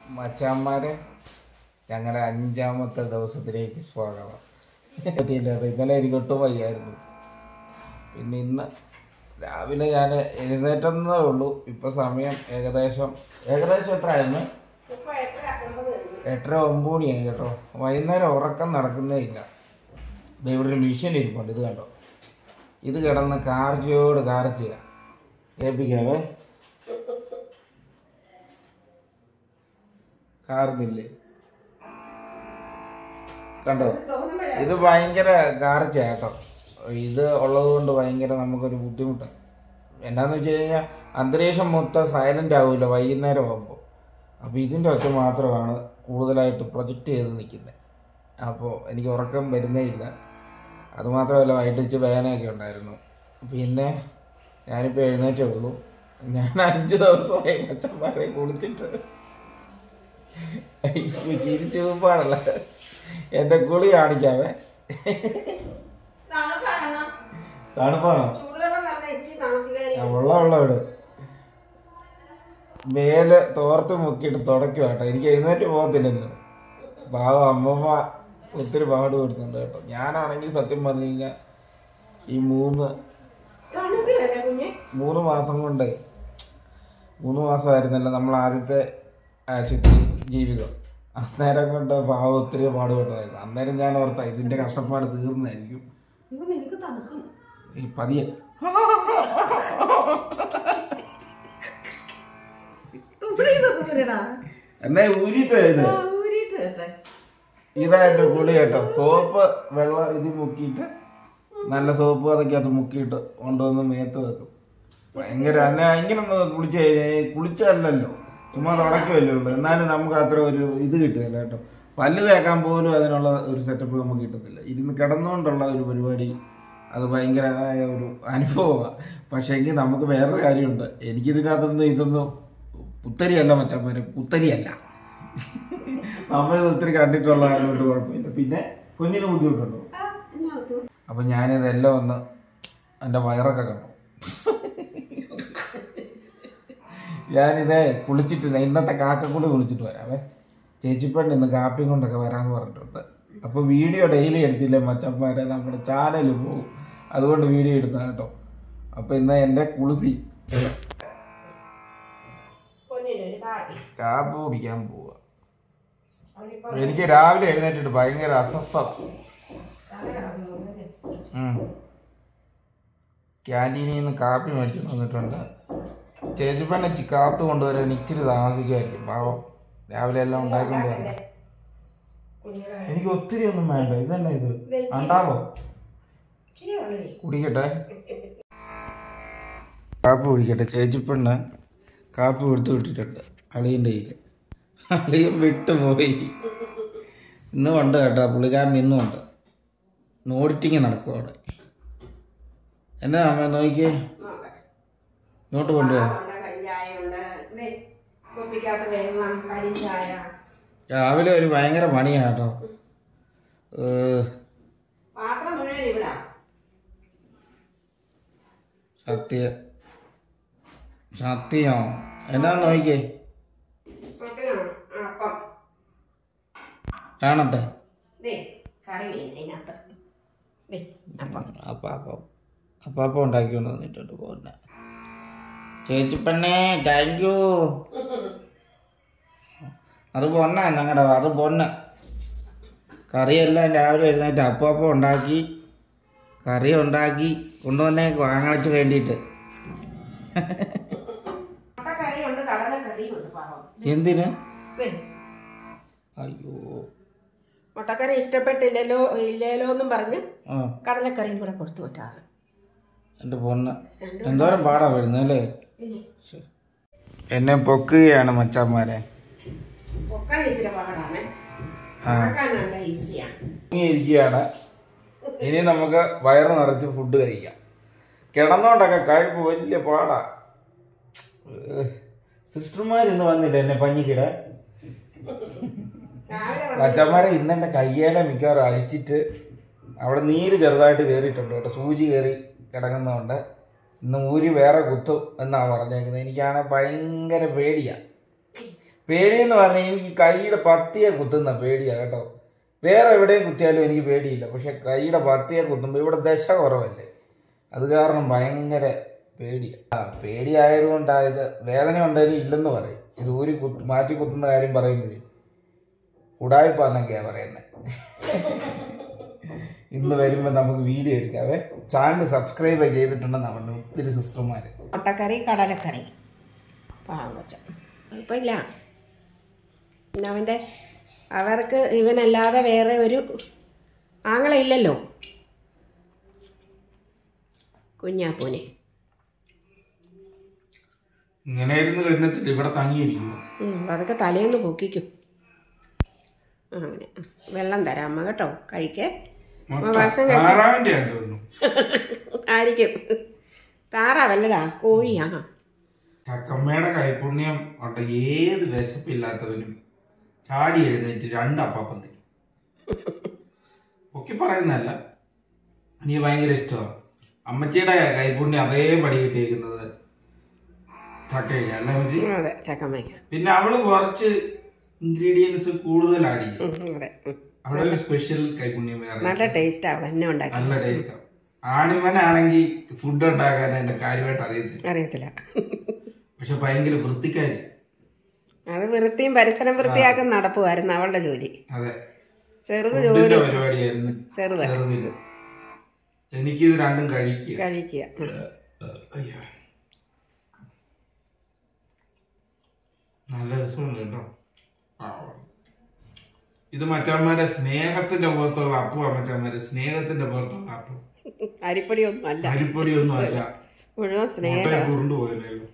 മച്ചാന്മാരെ ഞങ്ങളുടെ അഞ്ചാമത്തെ ദിവസത്തിലേക്ക് സ്വാഗതം പറ്റിയില്ല ഇന്നലെ എനിക്ക് ഒട്ടും വയ്യായിരുന്നു പിന്നെ ഇന്ന് രാവിലെ ഞാൻ എഴുന്നേറ്റെന്നേ ഉള്ളൂ ഇപ്പൊ സമയം ഏകദേശം ഏകദേശം എത്ര ആയിരുന്നു എട്ടര ഒമ്പത് മണിയായി കേട്ടോ വൈകുന്നേരം ഉറക്കം നടക്കുന്നേ ഇല്ല ദേ ഇവിടെ ഒരു മെഷീൻ ഇരിപ്പുണ്ട് ഇത് കണ്ടോ ഇത് കിടന്ന് കാർച്ചയോട് കാർച്ചുക കേൾപ്പിക്കാവേ കാർന്നില്ലേ കണ്ടോ ഇത് ഭയങ്കര കാർച്ച കേട്ടോ ഇത് ഉള്ളത് കൊണ്ട് ഭയങ്കര നമുക്കൊരു ബുദ്ധിമുട്ടാണ് എന്നാന്ന് വെച്ച് കഴിഞ്ഞാൽ അന്തരീക്ഷം മൊത്തം സൈലന്റ് ആവില്ല വൈകുന്നേരം ആകുമ്പോൾ അപ്പോൾ ഇതിൻ്റെ ഒച്ച മാത്രമാണ് കൂടുതലായിട്ട് പ്രൊജക്റ്റ് ചെയ്ത് നിൽക്കുന്നത് അപ്പോൾ എനിക്ക് ഉറക്കം വരുന്നേ ഇല്ല അതുമാത്രമല്ല വൈകിട്ട് വെച്ച് വേദനയൊക്കെ ഉണ്ടായിരുന്നു പിന്നെ ഞാനിപ്പോൾ എഴുന്നേറ്റേ ഉള്ളൂ ഞാൻ അഞ്ച് ദിവസമായി മച്ചന്മാരെ കുളിച്ചിട്ട് അയ്യോ ചിരിച്ചു പാടല്ല എൻ്റെ കുളി കാണിക്കാവേ തണുപ്പാണോ ആ, വെള്ളം വെള്ളം ഇട് മേല് തോർത്ത് മുക്കിയിട്ട് തുടയ്ക്കും കേട്ടോ എനിക്ക് എഴുന്നേറ്റ് പോകത്തില്ലല്ലോ പാവം അമ്മമ്മ ഒത്തിരി പാട് കൊടുക്കുന്നുണ്ട് കേട്ടോ ഞാനാണെങ്കിൽ സത്യം പറഞ്ഞു കഴിഞ്ഞാൽ ഈ മൂന്ന് മൂന്ന് മാസം കൊണ്ട് മൂന്ന് മാസമായിരുന്നല്ലോ നമ്മൾ ആദ്യത്തെ ആശുപത്രി ജീവിതം അന്നേരം കൊണ്ട് പാവം ഒത്തിരി പാടുപെട്ടതായിരുന്നു അന്നേരം ഞാൻ ഓർത്ത ഇതിന്റെ കഷ്ടപ്പാട് തീർന്നായിരിക്കും എനിക്ക് തണുക്കും ഈ പതിയെ തുള്ളിയതൊക്കെ എന്നാ ഊരിട്ട് ഇത് ഊരിയിട്ട് കേട്ടെ ഇതായിട്ട് കുളി കേട്ടോ സോപ്പ് വെള്ളം ഇത് മുക്കിയിട്ട് നല്ല സോപ്പ് അതൊക്കെയകത്ത് മുക്കിയിട്ട് കൊണ്ടുവന്ന് മേത്ത് വെക്കും ഭയങ്കര അന്നെ ഇങ്ങനെ ഒന്ന് കുളിച്ച് കഴിഞ്ഞാൽ കുളിച്ചല്ലല്ലോ ചുമ്മാ തുടയ്ക്കുമല്ലേ ഉള്ളൂ എന്നാലും നമുക്ക് അത്ര ഒരു ഇത് കിട്ടുകയില്ല കേട്ടോ പല്ല് തേക്കാൻ പോലും അതിനുള്ള ഒരു സെറ്റപ്പ് നമുക്ക് കിട്ടത്തില്ല ഇരുന്ന് കിടന്നുകൊണ്ടുള്ള ഒരു പരിപാടി അത് ഭയങ്കരമായ ഒരു അനുഭവമാണ് പക്ഷേ എങ്കിൽ നമുക്ക് വേറൊരു കാര്യമുണ്ട് എനിക്കിതിനകത്തൊന്നും ഇതൊന്നും പുത്തരിയല്ല മച്ചന്മാരെ പുത്തരിയല്ല നമ്മളിത് ഒത്തിരി കണ്ടിട്ടുള്ള അതുകൊണ്ട് കുഴപ്പമില്ല പിന്നെ കുഞ്ഞിന് ബുദ്ധിമുട്ടുണ്ടോ അപ്പൊ ഞാനിതെല്ലാം ഒന്ന് എൻ്റെ വയറൊക്കെ കണ്ടു ഞാനിത് കുളിച്ചിട്ട് ഇന്നത്തെ കാക്കക്കുളി കുളിച്ചിട്ട് വരാവേ ചേച്ചിപ്പെണ്ണ് ഇന്ന് കാപ്പിയും കൊണ്ടൊക്കെ വരാമെന്ന് പറഞ്ഞിട്ടുണ്ട് അപ്പോൾ വീഡിയോ ഡെയിലി എടുത്തില്ലേ മച്ചന്മാരെ നമ്മുടെ ചാനൽ പോകും അതുകൊണ്ട് വീഡിയോ എടുത്ത കേട്ടോ അപ്പോൾ ഇന്ന് എൻ്റെ കുളിസി പൊന്നിനൊരു കാപ്പി കാപ്പി കുടിക്കാൻ പോവുക എനിക്ക് രാവിലെ എഴുന്നേറ്റിട്ട് ഭയങ്കര അസ്വസ്ഥത ക്യാൻറ്റീനിൽ നിന്ന് കാപ്പി മേടിച്ച് തന്നിട്ടുണ്ട് ചേച്ചിപ്പന്നെ ചി- കാപ്പി കൊണ്ടുവരാൻ ഇച്ചിരി താമസിക്കുമായിരിക്കും പാവം രാവിലെ എല്ലാം ഉണ്ടാക്കിക്കൊണ്ട് വരണ്ടേ കുഞ്ഞിയുടെ എനിക്ക് ഒത്തിരി ഒന്നും വേണ്ട ഇതന്നെ ഇത് ഉണ്ടാവോ ഇച്ചിരി ഉള്ളടി കുടിക്കട്ടെ കാപ്പി കുടിക്കട്ടെ ചേച്ചിപ്പെണ്ണ് കാപ്പി കൊടുത്തു വിട്ടിട്ടുണ്ട് അളിയൻ്റെ കയ്യിൽ അളിയൻ വിട്ടുപോയി ഇന്നും ഉണ്ട് കേട്ടോ പുള്ളിക്കാരൻ ഇന്നും ഉണ്ട് ഓഡിറ്റിങ് നടക്കും അവിടെ എന്നാ അമ്മ നോക്കിയേ നോക്കട്ടെ ഇങ്ങോട്ട് കൊണ്ടുപോകാം ഉണ്ട് കടിഞ്ചായ ഉണ്ട് ദേ കുപ്പിക്കകത്ത് വെള്ളം കടിഞ്ചായ രാവിലെ ഒരു ഭയങ്കര പണിയാ കേട്ടോ ഏഹ്, പാത്രം മുഴുവൻ ഇവിടെ സത്യ സത്യം എന്നാ നോക്കിയേ സത്യമാണ് അപ്പം കാണട്ടെ ദേ കറി മീൻ ഇതിനകത്ത് ദേ അപ്പം അപ്പം അപ്പം അപ്പം അപ്പം ഉണ്ടാക്കിക്കൊണ്ട് വന്നിട്ടുണ്ട് പോന്നെ ചേച്ചിപ്പെണ്ണേ താങ്ക് യു അത് പൊണ്ണ ഞങ്ങളുടെ അത് പൊണ്ണ് കറിയെല്ലാം രാവിലെ എഴുന്നേറ്റ് അപ്പം അപ്പം ഉണ്ടാക്കി കറി ഉണ്ടാക്കി കൊണ്ടുവന്നേ വാങ്ങണച്ച് വേണ്ടിയിട്ട് മുട്ടക്കറിയുണ്ട് കടലക്കറിയുണ്ട് പാവം എന്തിന് ദേ അയ്യോ മുട്ടക്കറി ഇഷ്ടപ്പെട്ടില്ലല്ലോ ഇല്ലല്ലോ എന്നും പറഞ്ഞ് ആ കടലക്കറിയും കൂടെ കൊടുത്തു വിട്ടാണ് എൻ്റെ പൊണ്ണ് എന്തോരം പാടാ വരുന്നത് അല്ലേ പിന്നെ എന്നെ പൊക്കുകയാണ് മച്ചാന്മാരെ പൊക്കാൻ ഇച്ചിരി പാടാണ് ആ. ആക്കാൻ നല്ല ഈസിയാണ് ഇരിക്കുകയാണ് ഇനി നമുക്ക് വയറ് നിറച്ച് ഫുഡ് കഴിക്കാം കിടന്നോണ്ടൊക്കെ കഴിപ്പ് വലിയ പാടാ സിസ്റ്റർമാർ ഇന്ന് വന്നില്ല എന്നെ പഞ്ഞിക്കിടെ രാവിലെ മച്ചന്മാരെ ഇന്ന് എൻ്റെ കയ്യേലെ മിക്കവാറും അഴിച്ചിട്ട് അവിടെ നീര് ചെറുതായിട്ട് കയറിയിട്ടുണ്ട് കേട്ടോ സൂചി കയറി കിടക്കുന്നതുകൊണ്ട് ഇന്ന് ഊരി വേറെ കുത്തും എന്നാണ് പറഞ്ഞേക്കുന്നത് എനിക്കാണെ ഭയങ്കര പേടിയാ പേടി എന്ന് പറഞ്ഞാൽ എനിക്ക് കൈയുടെ പത്തിയെ കുത്തുന്ന പേടിയാ കേട്ടോ വേറെ എവിടെയും കുത്തിയാലും എനിക്ക് പേടിയില്ല പക്ഷെ കൈയുടെ പത്തിയെ കുത്തുമ്പോൾ ഇവിടെ ദശ കുറവല്ലേ അത് കാരണം ഭയങ്കര പേടിയാ ആ പേടിയായതുകൊണ്ടായത് വേദന ഉണ്ടായാലും ഇല്ലെന്ന് പറയും ഇത് ഊരി കുത്ത് മാറ്റി കുത്തുന്ന കാര്യം പറയുമ്പോഴേ ഉടായ്പാന്നൊക്കെയാ പറയുന്നത് ഇന്ന് വരുമ്പോൾ നമുക്ക് വീഡിയോ എടുക്കാവേ ചാനൽ സബ്സ്ക്രൈബ് ചെയ്തിട്ടുണ്ടെന്ന് പറഞ്ഞു ഒത്തിരി സിസ്റ്റർമാര് മുട്ടക്കറി കടലക്കറി പാവം കൊച്ച ഇപ്പം ഇല്ല പിന്നെ അവൻ്റെ അവർക്ക് ഇവനല്ലാതെ വേറെ ഒരു ആങ്ങളയില്ലല്ലോ കുഞ്ഞാപ്പൂനെ ഇങ്ങനെ ഇരുന്ന് കഴിഞ്ഞിട്ട് ഇവിടെ തങ്ങിയിരിക്കുന്നു ഉം, അതൊക്കെ തലേന്ന് പൊക്കിക്കും ആ, അങ്ങനെ വെള്ളം തരാം അമ്മ കേട്ടോ കഴിക്കേ അമ്മ ഭക്ഷണം കഴിച്ച താറാവിന്റെ ആണ് തോന്നുന്നു ആയിരിക്കും താറാവല്ലടാ കോഴിയാ ചക്കമ്മയുടെ കൈപുണ്യം ഉണ്ട് ഏത് വിശപ്പില്ലാത്തവനും ചാടി എഴുന്നേറ്റ് രണ്ട് അപ്പാപ്പം തരും പൊക്കി പറയുന്നതല്ല എനിക്ക് ഭയങ്കര ഇഷ്ടമാണ് അമ്മച്ചിയുടെ കൈപുണ്യം അതേപടി കിട്ടിയിരിക്കുന്നത് ചക്കയ്ക്ക് അല്ലേ അമ്മച്ചി അതെ ചക്കമ്മയ്ക്ക് പിന്നെ അവള് കുറച്ച് ഇൻഗ്രീഡിയൻസ് കൂടുതൽ ആഡ് ചെയ്യും ഉം, അതെ ഉം. അവളൊരു സ്പെഷ്യൽ കൈപുണ്യം വേറെ നല്ല ടേസ്റ്റ് ആവും എന്നെ ഉണ്ടാക്കി നല്ല ടേസ്റ്റാണ് ആണിമനാണെങ്കിൽ ഫുഡ് ഉണ്ടാക്കാൻ എന്റെ കാര്യമായിട്ട് അറിയത്തില്ല അറിയത്തില്ല പക്ഷെ ഭയങ്കര വൃത്തിക്കാരി അത് വൃത്തിയും പരിസരം വൃത്തിയാക്കും നടപ്പുമായിരുന്നു അവളുടെ ജോലി അതെ ചെറുത് ഫുഡിന്റെ ജോലി പരിപാടിയായിരുന്നു ചെറുത് ചെറുതില് എനിക്കിത് രണ്ടും കഴിക്കുക കഴിക്കുക ഉം. അയ്യോ. നല്ല രസമുണ്ട് കേട്ടോ പാവം. ഇത് മച്ചാന്മാരെ സ്നേഹത്തിന്റെ പുറത്തുള്ള അപ്പു മച്ചാന്മാരെ സ്നേഹത്തിന്റെ പുറത്തുള്ള അപ്പു അരിപ്പൊടി ഒന്നും അല്ല അരിപ്പൊടി ഒന്നും അല്ല മുഴുവൻ സ്നേഹം മുട്ടയെ ഉരുണ്ടു പോയല്ലോ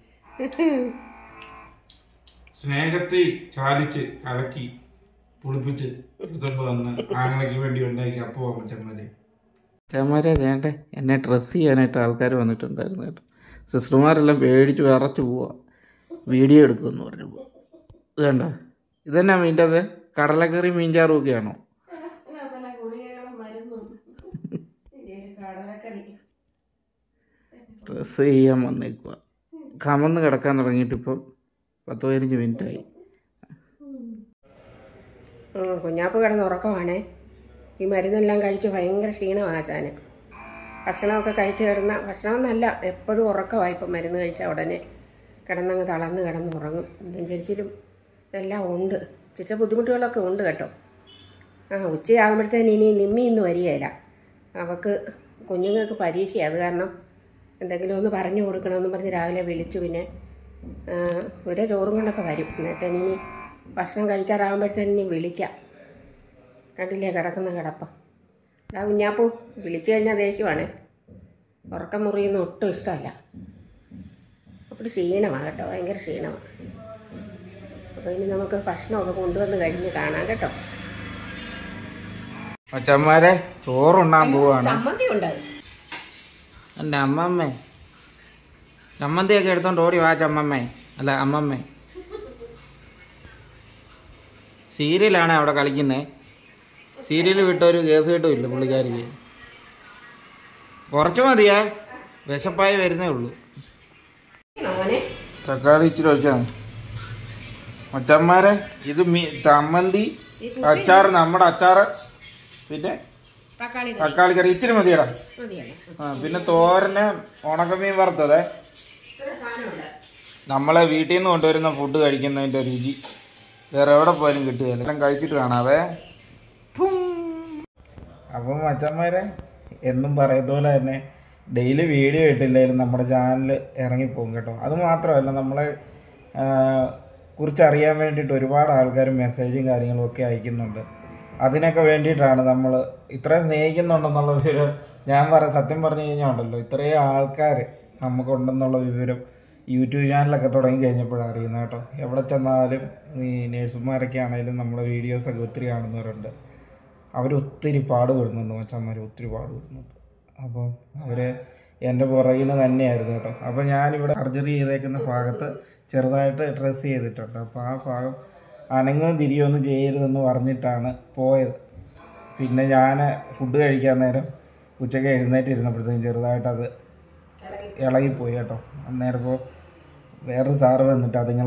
സ്നേഹത്തെ ചാലിച്ച് കലക്കി പുളിപ്പിച്ച് എടുത്തോണ്ട് വന്ന് ആങ്ങളയ്ക്ക് വേണ്ടി ഉണ്ടാക്കി അപ്പു അമ്മച്ചന്മാരെ അച്ഛന്മാരെ വേണ്ട എന്നെ ഡ്രസ്സ് ചെയ്യാനായിട്ട് ആൾക്കാർ വന്നിട്ടുണ്ടായിരുന്നു കേട്ടോ സിസ്റ്റർമാരെല്ലാം പേടിച്ച് വിറച്ച് പോവാ വീഡിയോ എടുക്കുമെന്ന് പറഞ്ഞപ്പോൾ ഇത് കണ്ട ഇതന്നെ മീൻ്റെ അത് കടലക്കറി മീൻചാറും ഒക്കെയാണോ ഡ്രസ്സ് ചെയ്യാൻ വന്നേക്കുക കമന്ന് കിടക്കാൻ തുടങ്ങിയിട്ടിപ്പം പത്ത് പതിനഞ്ച് മിനിറ്റായി ഉം, കുഞ്ഞാപ്പ് കിടന്ന് ഉറക്കമാണേ ഈ മരുന്നെല്ലാം കഴിച്ച് ഭയങ്കര ക്ഷീണമാണ് ആശാന് ഭക്ഷണമൊക്കെ കഴിച്ച് കിടന്ന ഭക്ഷണമെന്നല്ല എപ്പോഴും ഉറക്കമായി ഇപ്പം മരുന്ന് കഴിച്ച ഉടനെ കിടന്നങ്ങ് തളർന്ന് കിടന്ന് ഉറങ്ങും നെഞ്ചരിച്ചിലും ഇതെല്ലാം ഉണ്ട് ചില ബുദ്ധിമുട്ടുകളൊക്കെ ഉണ്ട് കേട്ടോ ആ ഉച്ചയാകുമ്പോഴത്തേന് ഇനി നിമ്മി ഇന്ന് വരികയില്ല അവൾക്ക് കുഞ്ഞുങ്ങൾക്ക് പരീക്ഷയാണ് അത് കാരണം എന്തെങ്കിലും ഒന്ന് പറഞ്ഞു കൊടുക്കണമെന്ന് പറഞ്ഞ് രാവിലെ വിളിച്ചു പിന്നെ ആ, ഒരു ചോറും കൊണ്ടൊക്കെ വരും നേരത്തെ ഇനി ഭക്ഷണം കഴിക്കാറാകുമ്പോഴത്തേന് ഇനി വിളിക്കാം കണ്ടില്ലേ കിടക്കുന്ന കിടപ്പ എടാ കുഞ്ഞാപ്പൂ വിളിച്ചു കഴിഞ്ഞാൽ ദേഷ്യമാണ് ഉറക്കം മുറിയുന്ന ഒട്ടും ഇഷ്ടമല്ല അപ്പോൾ ക്ഷീണമാണ് കേട്ടോ ഭയങ്കര ക്ഷീണമാണ് അപ്പോൾ ഇനി നമുക്ക് ഭക്ഷണമൊക്കെ കൊണ്ടുവന്ന് കഴിഞ്ഞ് കാണാം കേട്ടോ അച്ഛന്മാരെ ചോറുണ്ണാൻ പോവാണ് ചമ്മന്തി ഉണ്ട് എൻ്റെ അമ്മമ്മേ ചമ്മന്തിയൊക്കെ എടുത്തോണ്ട് ഓടി വാ ചമ്മമ്മേ അല്ല അമ്മമ്മേ സീരിയലാണ് അവിടെ കളിക്കുന്നത് സീരിയൽ വിട്ടൊരു കേസ് കിട്ടുമില്ല പുള്ളിക്കാരിക്ക് കുറച്ച് മതിയേ വിശപ്പായി വരുന്നേ ഉള്ളൂ മോനെ തക്കാളി ഇച്ചിരി വെച്ചാണ് മച്ചന്മാരെ ഇത് മീ ചമ്മന്തി അച്ചാറ് നമ്മുടെ അച്ചാറ് പിന്നെ തക്കാളി കറി തക്കാളി കറി ഇച്ചിരി മതിയടാ മതിയല്ലേ ആ പിന്നെ തോരന് ഉണക്കമീൻ വറുത്തതേ ഇത്ര സാധനമുണ്ട് നമ്മളെ വീട്ടിൽ നിന്ന് കൊണ്ടുവരുന്ന ഫുഡ് കഴിക്കുന്നതിന്റെ രുചി വേറെ എവിടെ പോയാലും കിട്ടുകയില്ല എല്ലാം കഴിച്ചിട്ട് കാണാവേ അപ്പം മച്ചന്മാരെ എന്നും പറയുന്ന പോലെ തന്നെ ഡെയിലി വീഡിയോ ഇട്ടില്ലെങ്കിലും നമ്മുടെ ചാനൽ ഇറങ്ങിപ്പോകും കേട്ടോ അത് മാത്രമല്ല നമ്മളെ ആ, കുറിച്ച് അറിയാൻ വേണ്ടിയിട്ട് ഒരുപാട് ആൾക്കാർ മെസ്സേജും കാര്യങ്ങളും ഒക്കെ അയക്കുന്നുണ്ട് അതിനൊക്കെ വേണ്ടിയിട്ടാണ് നമ്മൾ ഇത്രയും സ്നേഹിക്കുന്നുണ്ടെന്നുള്ള ഒരു ഞാൻ പറ സത്യം പറഞ്ഞു കഴിഞ്ഞാൽ ഉണ്ടല്ലോ ഇത്രയും ആൾക്കാർ നമുക്കുണ്ടെന്നുള്ള വിവരം യൂട്യൂബ് ചാനലൊക്കെ തുടങ്ങി കഴിഞ്ഞപ്പോഴാണ് അറിയുന്നത് കേട്ടോ എവിടെ ചെന്നാലും ഈ നേഴ്സുമാരൊക്കെ ആണെങ്കിലും നമ്മുടെ വീഡിയോസൊക്കെ ഒത്തിരി കാണുന്നവരുണ്ട് അവരൊത്തിരി പാടുപെടുന്നുണ്ട് മച്ചന്മാർ ഒത്തിരി പാടുപെടുന്നുണ്ട് അപ്പം അവർ എൻ്റെ പുറകിൽ തന്നെയായിരുന്നു കേട്ടോ അപ്പോൾ ഞാനിവിടെ സർജറി ചെയ്തേക്കുന്ന ഭാഗത്ത് ചെറുതായിട്ട് ഡ്രസ്സ് ചെയ്തിട്ടുണ്ട് അപ്പോൾ ആ ഭാഗം അനങ്ങും തിരിയൊന്നും ചെയ്യരുതെന്ന് പറഞ്ഞിട്ടാണ് പോയത് പിന്നെ ഞാൻ ഫുഡ് കഴിക്കാൻ നേരം ഉച്ചയ്ക്ക് എഴുന്നേറ്റ് ഇരുന്നപ്പോഴത്തേക്കും ചെറുതായിട്ടത് ഇളകിപ്പോയി കേട്ടോ അന്നേരം ഇപ്പോൾ വേറൊരു സാറ് വന്നിട്ട് അതുങ്ങളെ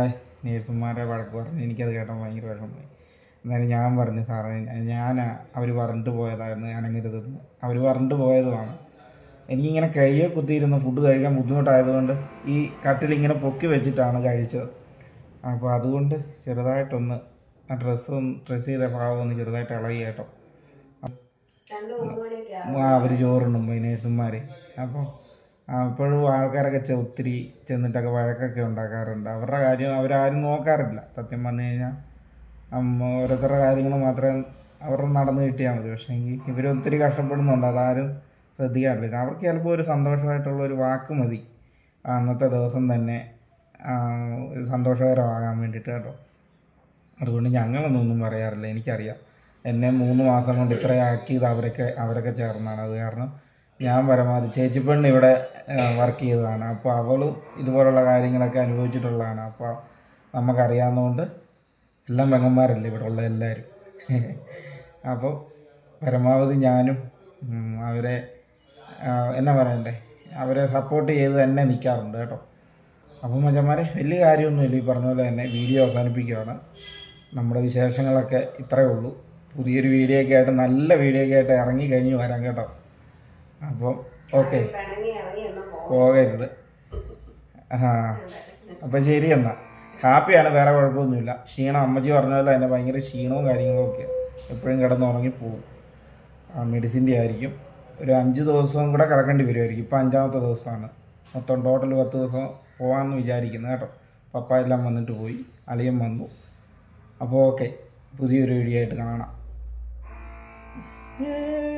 നേഴ്സുമാരെ വഴക്ക് പറഞ്ഞ് എനിക്കത് കേട്ടാൽ ഭയങ്കര വിഷമമായി എന്നാലും ഞാൻ പറഞ്ഞു സാറേ ഞാൻ അവർ പറഞ്ഞിട്ട് പോയതായിരുന്നു അനങ്ങരുതെന്ന് അവർ പറഞ്ഞിട്ട് പോയതുമാണ് എനിക്കിങ്ങനെ കയ്യെ കുത്തിയിരുന്ന് ഫുഡ് കഴിക്കാൻ ബുദ്ധിമുട്ടായതുകൊണ്ട് ഈ കട്ടിലിങ്ങനെ പൊക്കി വെച്ചിട്ടാണ് കഴിച്ചത് അപ്പോൾ അതുകൊണ്ട് ചെറുതായിട്ടൊന്ന് ആ ഡ്രസ്സും ഡ്രസ്സ് ചെയ്ത ഭാഗം ഒന്ന് ചെറുതായിട്ട് ഇളകി കേട്ടോ രണ്ട് മൂന്ന് മണിയൊക്കെ ആ അവർ ചോറുണ്ണും നേഴ്സുമാർ അപ്പം അപ്പോഴും ആൾക്കാരൊക്കെ ചെ- ഒത്തിരി ചെന്നിട്ടൊക്കെ വഴക്കൊക്കെ ഉണ്ടാക്കാറുണ്ട് അവരുടെ കാര്യം അവരാരും നോക്കാറില്ല സത്യം പറഞ്ഞു കഴിഞ്ഞാൽ അമ്മ ഓരോരുത്തരുടെ കാര്യങ്ങൾ മാത്രമേ അവരുടെ നടന്നു കിട്ടിയാൽ മതി പക്ഷേ എങ്കിൽ ഇവർ ഒത്തിരി കഷ്ടപ്പെടുന്നുണ്ട് അതാരും ശ്രദ്ധിക്കാറില്ല അവർക്ക് ചിലപ്പോൾ ഒരു സന്തോഷമായിട്ടുള്ള ഒരു വാക്ക് മതി ആ അന്നത്തെ ദിവസം തന്നെ ആ, ഒരു സന്തോഷകരമാകാൻ വേണ്ടിയിട്ട് കേട്ടോ അതുകൊണ്ട് ഞങ്ങളൊന്നും ഒന്നും പറയാറില്ല എനിക്കറിയാം എന്നെ മൂന്ന് മാസം കൊണ്ട് ഇത്രയാക്കിയത് അവരൊക്കെ അവരൊക്കെ ചേർന്നാണ് അത് കാരണം ഞാൻ പരമാവധി ചേച്ചിപ്പെണ്ണ് ഇവിടെ വർക്ക് ചെയ്തതാണ് അപ്പോൾ അവളും ഇതുപോലുള്ള കാര്യങ്ങളൊക്കെ അനുഭവിച്ചിട്ടുള്ളതാണ് അപ്പോൾ നമുക്കറിയാവുന്നതുകൊണ്ട് എല്ലാം പെങ്ങന്മാരല്ലേ ഇവിടെ ഉള്ള എല്ലാവരും അപ്പോൾ പരമാവധി ഞാനും ഉം, അവരെ ആ, എന്നാ പറയണ്ടേ അവരെ സപ്പോർട്ട് ചെയ്ത് തന്നെ നിൽക്കാറുണ്ട് കേട്ടോ അപ്പം മച്ചന്മാരെ വലിയ കാര്യമൊന്നുമില്ല ഈ പറഞ്ഞ പോലെ തന്നെ വീഡിയോ അവസാനിപ്പിക്കുകയാണ് നമ്മുടെ വിശേഷങ്ങളൊക്കെ ഇത്രയേ ഉള്ളൂ പുതിയൊരു വീഡിയോ ഒക്കെ ആയിട്ട് നല്ല വീഡിയോ ഒക്കെ ആയിട്ട് ഇറങ്ങി കഴിഞ്ഞ് വരാം കേട്ടോ അപ്പോൾ ഓക്കെ പിണങ്ങി ഇറങ്ങി ഒന്നും പോകും പോകരുത് ആ അപ്പം ശരി എന്നാൽ ഹാപ്പിയാണ് വേറെ കുഴപ്പമൊന്നുമില്ല ക്ഷീണം അമ്മച്ചി പറഞ്ഞ പോലെ തന്നെ ഭയങ്കര ക്ഷീണവും കാര്യങ്ങളും ഒക്കെ എപ്പോഴും കിടന്ന് ഉറങ്ങി പോകും ആ മെഡിസിൻ്റെ ആയിരിക്കും ഒരു അഞ്ച് ദിവസം കൂടെ കിടക്കേണ്ടി വരുമായിരിക്കും ഇപ്പം അഞ്ചാമത്തെ ദിവസമാണ് മൊത്തം ടോട്ടൽ പത്ത് ദിവസം പോകാമെന്ന് വിചാരിക്കുന്നു കേട്ടോ പപ്പ എല്ലാം വന്നിട്ട് പോയി അളിയൻ വന്നു അപ്പോൾ ഓക്കെ പുതിയൊരു വീഡിയോ ആയിട്ട് കാണാം